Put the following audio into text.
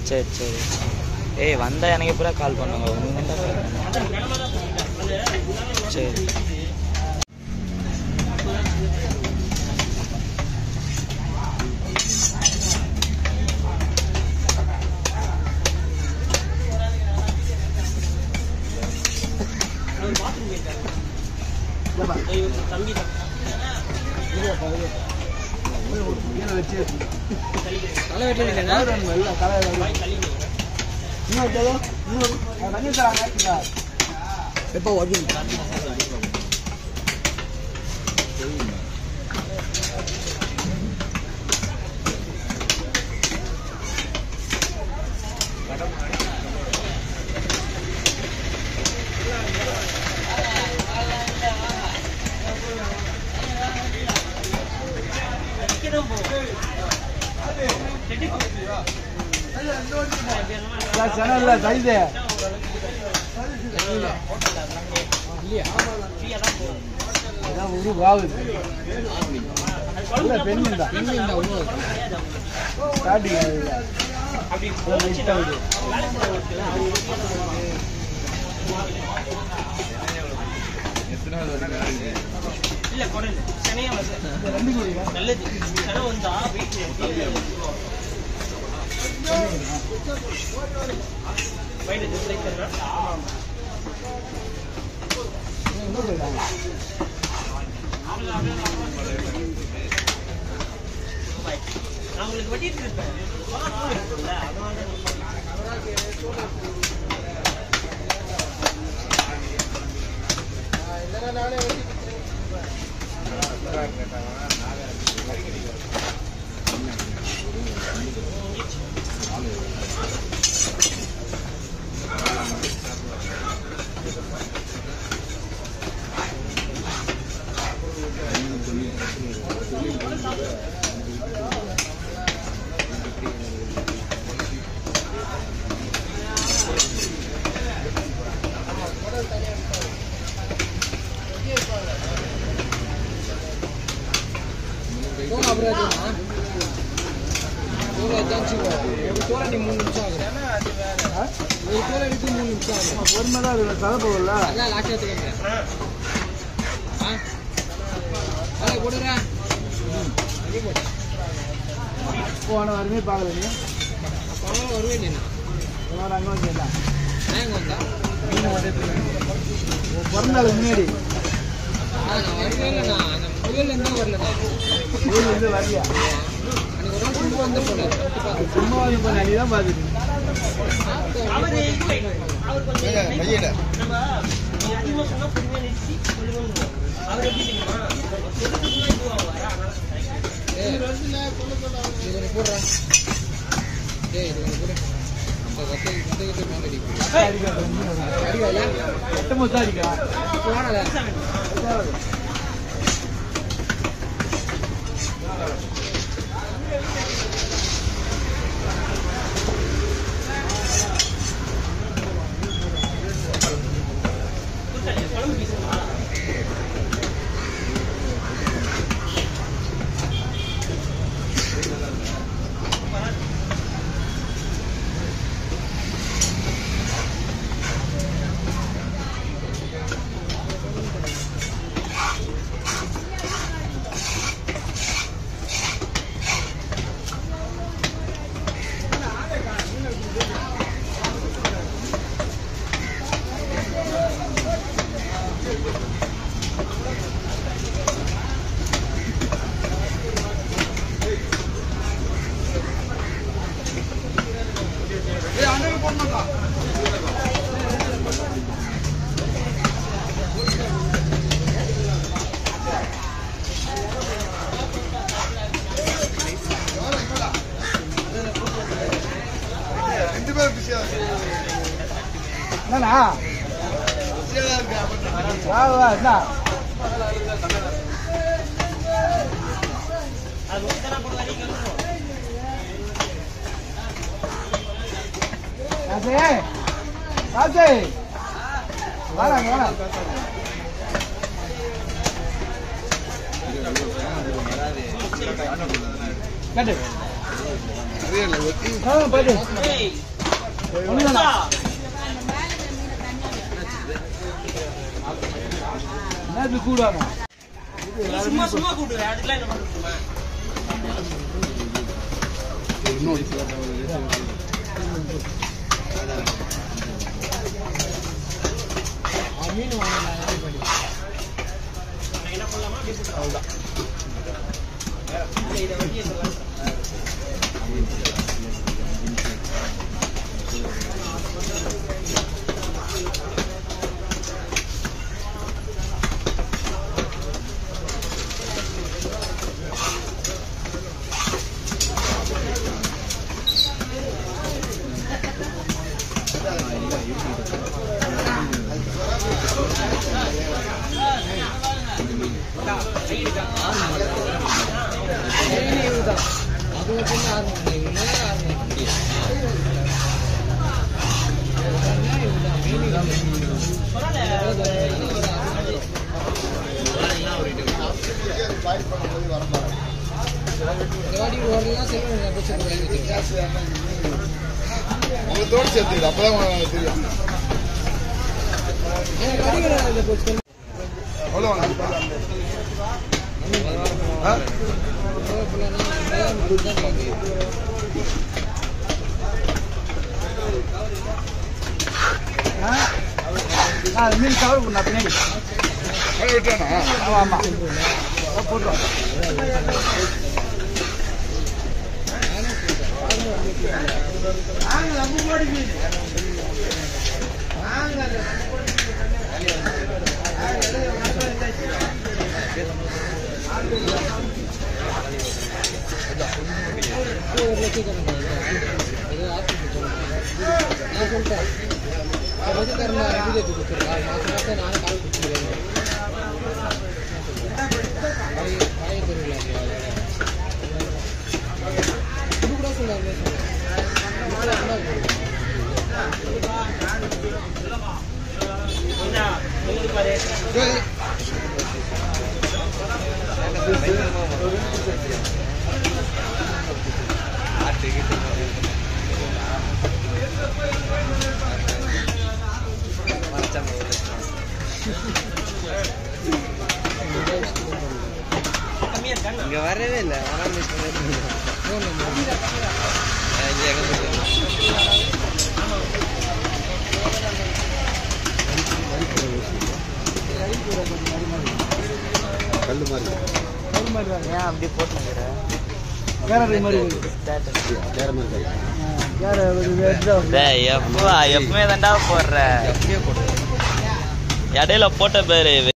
சரி சரி ஏய் வந்தா எனக்கு எப்படா கால் பண்ணுங்க உனக்கு தான் கால் பண்ணுங்க சரி எப்போ ஒர்க்கிங் சேனல்ல சைது அதான் ஒரு வாகுது இல்ல பெண்ணு தான் ஸ்டார்டிங் போங்க அப்புறம் வச்சுக்கோங்க போங்க வச்சாச்சு ஒரு தோலை நீ மூணு நிமிஷம் ஆகும் ஒரு தோலை எடுத்து மூணு நிமிஷம் ஆகும் பொறுமை தான் இருக்கு கலப்பவில்ல அதான் லாஸ்ட் எடுத்துக்கங்க ஆ அதை போடுறேன் அங்கே போடு போன வாரமே பார்க்கல நீ பணம் வருவேன் நீ போன வாரம் அங்கே வந்து நான் எங்கே வந்தா பிறந்த நாளுக்கு முன்னாடி ஆ நான் வரவே இல்லை நான் அந்த முதல்லேருந்து வரல நான் ஊர்ல இருந்து வரலையா அன்னைக்கு ஒரு நாள் சும்மா வந்து போனேன் வந்து பார்த்து சும்மா வந்து போன நீ தான் பார்த்துட்டு ஏய், இது ஒன்று போடுறா ஏய் இது ஒன்று போடு இந்த வத்தை இந்த வத்தை மேலே அடிக்கும் அடிக்காதுல எட்டு மொத்தம் அடிக்கா போனால என்னண்ணா வா வா என்ன ராஜே ராஜே வாடா வாடா கட்டு அதே இல்லை ஒத்தி ஆ பாத்து ஒண்ணுதானா என்ன இது கூடாமா மீன் வாங்கலாம் பண்ணி அது மட்டும் ஆறு மணி இல்லை ஆறு மணி ஓடலாம் செல்வம் உங்களோட சேர்த்து அப்பதான் உனக்கு தெரியும் எவ்வளோ வாங்க ஆ? ஆ ஆ மீன் கவர் பண்ணா பின்னாடி மழை விட்டானா ஆமா ஆமா அதான் போட்டுருவோம் நான் சொல்லிட்டேன் பசுக்காரன் ரெண்டு தேதி கொடுத்துருக்கா மாசம் மாசம் நானும் கால் கொடுத்துருக்கேன் பழைய தெருவில் இது கூட சொல்லாங்க இங்க வரவே இல்லை ஆனால் மிஸ் பண்ணிட்டு இங்கே எங்கே போயிட்டு கல் மாதிரி கல் மாதிரி தான் ஏன் அப்படி போட்டுக்கிறேன் வேற இது மாதிரி வருது. வேற மாதிரி கல் ஆ, வேற ஒரு இதுதான் டேய் எப்போ எப்பவுமே தாண்டா போடுற இடையில போட்ட பேரு